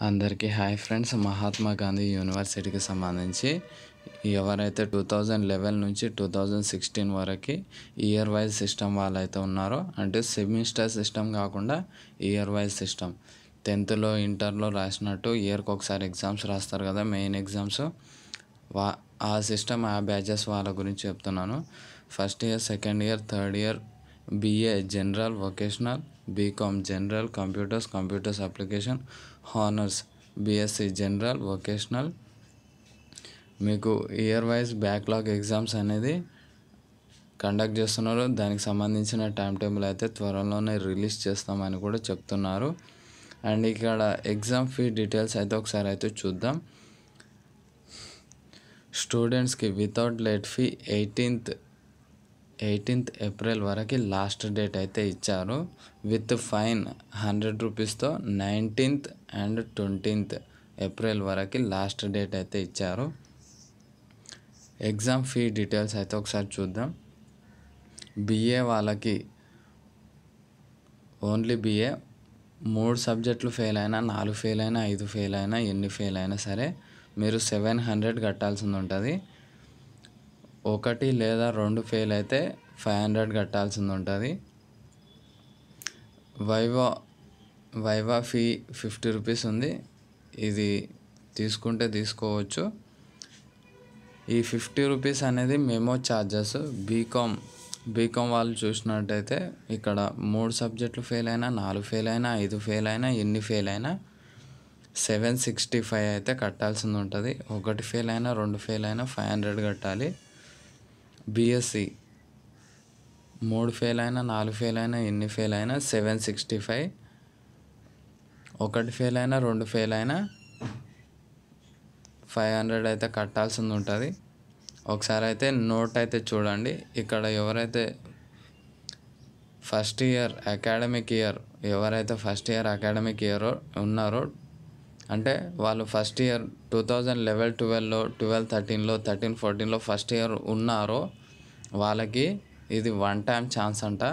అందరికీ hi friends Mahatma Gandhi యూనివర్సిటీకి సంబంధించి ఎవరైతే టూ థౌజండ్ లెవెన్ నుంచి టూ థౌజండ్ సిక్స్టీన్ వరకు ఇయర్ వైజ్ సిస్టమ్ వాళ్ళైతే ఉన్నారో అంటే సెమిస్టర్ సిస్టమ్ కాకుండా ఇయర్ వైజ్ సిస్టమ్ టెన్త్లో ఇంటర్లో రాసినట్టు ఇయర్కి ఒకసారి ఎగ్జామ్స్ రాస్తారు కదా మెయిన్ ఎగ్జామ్స్ వా ఆ సిస్టమ్ ఆ బ్యాచెస్ వాళ్ళ గురించి చెప్తున్నాను first year second year third year BA general vocational BCom general computers computers application honours BSc general vocational మీకు ఇయర్ వైజ్ బ్యాక్లాగ్ ఎగ్జామ్స్ అనేది కండక్ట్ చేస్తున్నారు దానికి సంబంధించిన టైం టేబుల్ అయితే త్వరలోనే రిలీజ్ చేస్తామని కూడా చెప్తున్నారు అండ్ ఇక్కడ ఎగ్జామ్ ఫీ డీటెయిల్స్ అయితే ఒకసారి అయితే చూద్దాం స్టూడెంట్స్కి without late fee eighteenth eighteenth April వరకు లాస్ట్ డేట్ అయితే ఇచ్చారు విత్ ఫైన్ హండ్రెడ్ రూపీస్తో నైన్టీన్త్ అండ్ ట్వంటీన్త్ ఏప్రిల్ వరకు లాస్ట్ డేట్ అయితే ఇచ్చారు ఎగ్జామ్ ఫీ డీటెయిల్స్ అయితే ఒకసారి చూద్దాం బిఏ వాళ్ళకి ఓన్లీ బిఏ మూడు సబ్జెక్టులు ఫెయిల్ అయినా నాలుగు ఫెయిల్ అయినా ఐదు ఫెయిల్ అయినా ఎన్ని ఫెయిల్ అయినా సరే మీరు సెవెన్ హండ్రెడ్ కట్టాల్సింది ఉంటుంది ఒకటి లేదా రెండు ఫెయిల్ అయితే ఫైవ్ హండ్రెడ్ కట్టాల్సింది ఉంటుంది viva viva fee fifty rupees ఉంది ఇది తీసుకుంటే తీసుకోవచ్చు ఈ ఫిఫ్టీ రూపీస్ అనేది మెమో ఛార్జెస్ బీకామ్ బీకామ్ వాళ్ళు చూసినట్టయితే ఇక్కడ మూడు సబ్జెక్టులు ఫెయిల్ అయినా నాలుగు ఫెయిల్ అయినా ఐదు ఫెయిల్ అయినా ఎన్ని ఫెయిల్ అయినా సెవెన్ సిక్స్టీ ఫైవ్ అయితే కట్టాల్సింది ఉంటుంది ఒకటి ఫెయిల్ అయినా రెండు ఫెయిల్ అయినా ఫైవ్ హండ్రెడ్ కట్టాలి బీఎస్సీ మూడు ఫెయిల్ అయినా నాలుగు ఫెయిల్ అయినా ఎన్ని ఫెయిల్ అయినా సెవెన్ సిక్స్టీ ఫైవ్ ఒకటి ఫెయిల్ అయినా రెండు ఫెయిల్ అయినా ఫైవ్ హండ్రెడ్ అయితే కట్టాల్సింది ఉంటుంది ఒకసారి అయితే నోట్ అయితే చూడండి ఇక్కడ ఎవరైతే ఫస్ట్ ఇయర్ అకాడమిక్ ఇయర్ ఎవరైతే ఫస్ట్ ఇయర్ అకాడమిక్ ఇయర్ ఉన్నారో అంటే వాళ్ళు first year two thousand eleven ట్వెల్వ్లో ట్వెల్వ్ థర్టీన్లో థర్టీన్ ఫోర్టీన్లో ఫస్ట్ ఇయర్ ఉన్నారో వాళ్ళకి ఇది వన్ టైం ఛాన్స్ అంట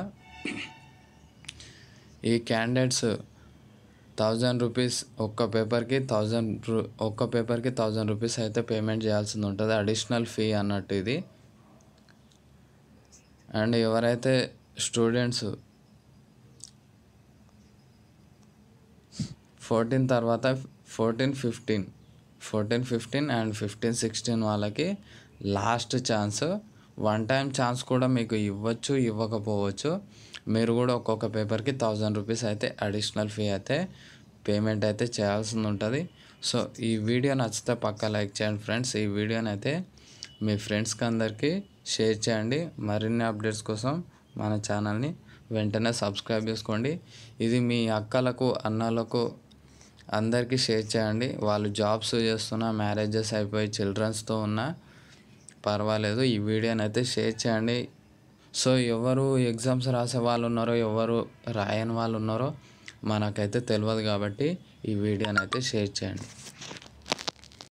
ఈ క్యాండిడేట్స్ థౌజండ్ రూపీస్ ఒక్క పేపర్కి థౌజండ్ రూ ఒక్క పేపర్కి థౌజండ్ రూపీస్ అయితే పేమెంట్ చేయాల్సింది ఉంటుంది అడిషనల్ ఫీ అన్నట్టు ఇది అండ్ ఎవరైతే స్టూడెంట్స్ ఫోర్టీన్ తర్వాత fourteen fifteen fourteen fifteen and fifteen sixteen వాళ్ళకి last chance one time chance కూడా మీకు ఇవ్వచ్చు ఇవ్వకపోవచ్చు మీరు కూడా ఒక్కొక్క పేపర్కి థౌజండ్ రూపీస్ అయితే అడిషనల్ ఫీ అయితే పేమెంట్ అయితే చేయాల్సి ఉంటుంది సో ఈ వీడియో నచ్చితే పక్కా లైక్ చేయండి ఫ్రెండ్స్ ఈ వీడియోని అయితే మీ ఫ్రెండ్స్కి అందరికీ షేర్ చేయండి మరిన్ని అప్డేట్స్ కోసం మన ఛానల్ని వెంటనే సబ్స్క్రైబ్ చేసుకోండి ఇది మీ అక్కలకు అన్నలకు అందరికీ షేర్ చేయండి వాళ్ళు జాబ్స్ చేస్తున్నా మ్యారేజెస్ అయిపోయి చిల్డ్రన్స్తో ఉన్నా పర్వాలేదు ఈ వీడియోని అయితే షేర్ చేయండి సో ఎవరు ఎగ్జామ్స్ రాసే వాళ్ళు ఉన్నారో ఎవరు రాయని వాళ్ళు ఉన్నారో మనకైతే తెలియదు కాబట్టి ఈ వీడియోని అయితే షేర్ చేయండి